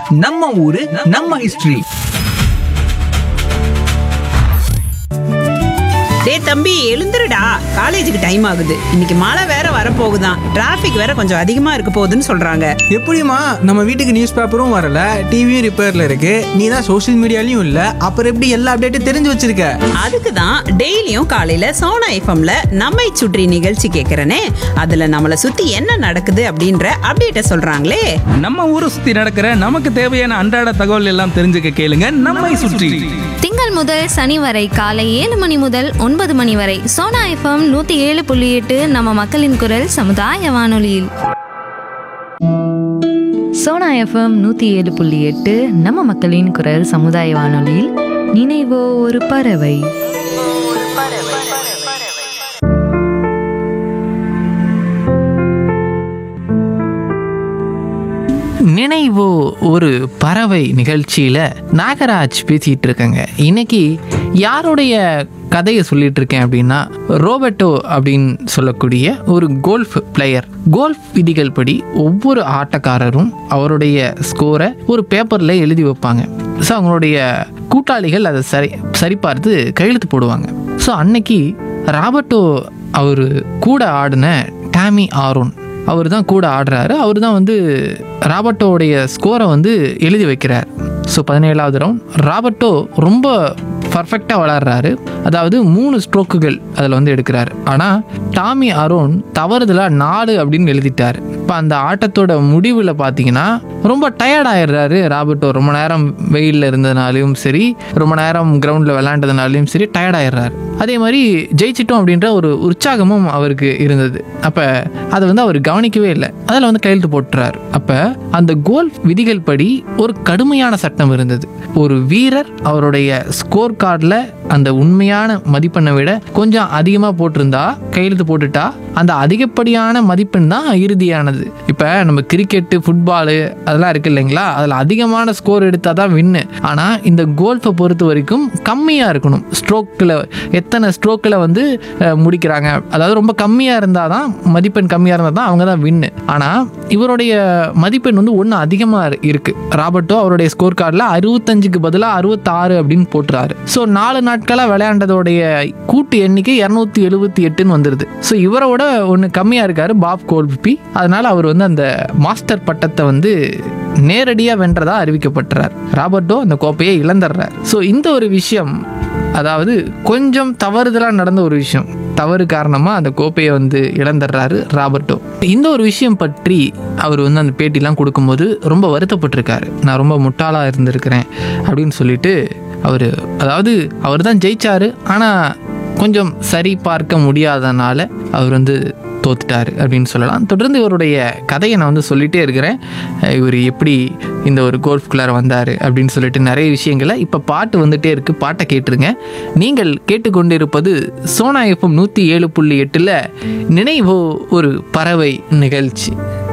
நம்ம ஊரு நம்ம ஹிஸ்டரி டேய் தம்பி எழுந்துருடா காலேஜுக்கு டைம் ஆகுது இன்னைக்கு மழை வேற வரப்போகுதான் டிராஃபிக் வேற கொஞ்சம் அதிகமா இருக்க போகுதுன்னு சொல்றாங்க எப்படிம்மா நம்ம வீட்டுக்கு நியூஸ் பேப்பரும் வரல டிவியும் ரிப்பேர்ல இருக்கு நீ தான் சோஷியல் மீடியாலையும் இல்ல அப்புறம் எப்படி எல்லா அப்டேட்டும் தெரிஞ்சு வச்சிருக்க அதுக்கு தான் டெய்லியும் காலையில சோனா எஃப்எம்ல நம்மை சுற்றி நிகழ்ச்சி கேட்கறனே அதுல நம்மளை சுத்தி என்ன நடக்குது அப்படின்ற அப்டேட்ட சொல்றாங்களே நம்ம ஊரை சுத்தி நடக்கிற நமக்கு தேவையான அன்றாட தகவல் எல்லாம் தெரிஞ்சுக்க கேளுங்க நம்மை சுற்றி திங்கள் முதல் சனி வரை காலை ஏழு மணி முதல் ஒன்பது மணி வரை சோனா எஃப்எம் நூத்தி ஏழு புள்ளி எட்டு நம்ம மக்களின் குரல் சமுதாய வானொலியில் சோனா எஃப்எம் நூற்றி ஏழு புள்ளி எட்டு நம்ம மக்களின் குரல் சமுதாய வானொலியில் நினைவோ ஒரு பறவை நினைவோ ஒரு பறவை நிகழ்ச்சியில் நாகராஜ் பேசிகிட்டு இருக்கேங்க இன்னைக்கு யாருடைய கதையை சொல்லிட்டு இருக்கேன் அப்படின்னா ரோபர்ட்டோ அப்படின்னு சொல்லக்கூடிய ஒரு கோல்ஃப் பிளேயர் கோல்ஃப் விதிகள் படி ஒவ்வொரு ஆட்டக்காரரும் அவருடைய ஸ்கோரை ஒரு பேப்பரில் எழுதி வைப்பாங்க ஸோ அவங்களுடைய கூட்டாளிகள் அதை சரி சரிபார்த்து கையெழுத்து போடுவாங்க ஸோ அன்னைக்கு ராபர்ட்டோ அவர் கூட ஆடின டாமி ஆரோன் அவர் தான் கூட ஆடுறாரு அவர் தான் வந்து ராபர்ட்டோடைய ஸ்கோரை வந்து எழுதி வைக்கிறார் ஸோ பதினேழாவது ரவுண்ட் ராபர்ட்டோ ரொம்ப பர்ஃபெக்டாக விளாட்றாரு அதாவது மூணு ஸ்ட்ரோக்குகள் அதில் வந்து எடுக்கிறாரு ஆனால் டாமி அரோன் தவறுதலாக நாலு அப்படின்னு எழுதிட்டார் இப்போ அந்த ஆட்டத்தோட முடிவில் பார்த்தீங்கன்னா ரொம்ப டயர்ட் ஆயிடுறாரு ராபர்ட்டோ ரொம்ப நேரம் வெயிலில் இருந்ததுனாலையும் சரி ரொம்ப நேரம் கிரவுண்டில் விளாண்டதுனாலையும் சரி டயர்ட் ஆயிடுறாரு அதே மாதிரி ஜெயிச்சிட்டோம் அப்படின்ற ஒரு உற்சாகமும் அவருக்கு இருந்தது அப்போ அதை வந்து அவர் கவனிக்கவே இல்லை அதில் வந்து கையெழுத்து போட்டுறாரு அப்போ அந்த கோல் விதிகள் படி ஒரு கடுமையான சட்டம் இருந்தது ஒரு வீரர் அவருடைய ஸ்கோர் கார்டில் அந்த உண்மையான மதிப்பெண்ணை விட கொஞ்சம் அதிகமாக போட்டிருந்தா கையெழுத்து போட்டுட்டா அந்த அதிகப்படியான மதிப்பெண் தான் இறுதியானது இப்போ நம்ம கிரிக்கெட்டு ஃபுட்பாலு அதெல்லாம் இருக்கு இல்லைங்களா அதில் அதிகமான ஸ்கோர் எடுத்தால் தான் வின்னு ஆனால் இந்த கோல்ஃபை பொறுத்த வரைக்கும் கம்மியாக இருக்கணும் ஸ்ட்ரோக்கில் எத்தனை ஸ்ட்ரோக்கில் வந்து அஹ், முடிக்கிறாங்க அதாவது ரொம்ப கம்மியாக இருந்தால் தான் மதிப்பெண் கம்மியாக இருந்தால் தான் அவங்க தான் வின்னு ஆனால் இவருடைய மதிப்பெண் வந்து ஒன்று அதிகமாக இருக்குது ராபர்ட்டோ அவருடைய ஸ்கோர் கார்டில் அறுபத்தஞ்சுக்கு பதிலாக அறுபத்தாறு அப்படின்னு போட்டுறாரு ஸோ நாலு நாட்களாக விளையாண்டதோடைய கூட்டு எண்ணிக்கை இரநூத்தி எழுபத்தி எட்டுன்னு வந்துடுது ஸோ இவரோட ஒன்று கம்மியாக இருக்காரு பாப் கோல்பி அதனால அவர் வந்து அந்த மாஸ்டர் பட்டத்தை வந்து நேரடியாக வென்றதா அறிவிக்கப்பட்டுறார் ராபர்ட்டோ அந்த கோப்பையை இழந்துடுறார் ஸோ இந்த ஒரு விஷயம் அதாவது கொஞ்சம் தவறுதலாக நடந்த ஒரு விஷயம் தவறு காரணமாக அந்த கோப்பையை வந்து இழந்துடுறாரு ராபர்ட்டோ இந்த ஒரு விஷயம் பற்றி அவர் வந்து அந்த பேட்டிலாம் கொடுக்கும்போது ரொம்ப வருத்தப்பட்டிருக்காரு நான் ரொம்ப முட்டாளாக இருந்திருக்கிறேன் அப்படின்னு சொல்லிட்டு அவர் அதாவது அவர் தான் ஜெயிச்சாரு ஆனால் கொஞ்சம் சரி பார்க்க முடியாதனால அவர் வந்து தோத்துட்டாரு அப்படின்னு சொல்லலாம் தொடர்ந்து இவருடைய கதையை நான் வந்து சொல்லிகிட்டே இருக்கிறேன் அஹ் இவர் எப்படி இந்த ஒரு கோல்ஃப்குள்ளார வந்தார் அப்படின்னு சொல்லிட்டு நிறைய விஷயங்களை இப்போ பாட்டு வந்துட்டே இருக்குது பாட்டை கேட்டுருங்க நீங்கள் கேட்டுக்கொண்டிருப்பது சோனா எஃப்எம் நூற்றி ஏழு புள்ளி எட்டில் நினைவோ ஒரு பறவை நிகழ்ச்சி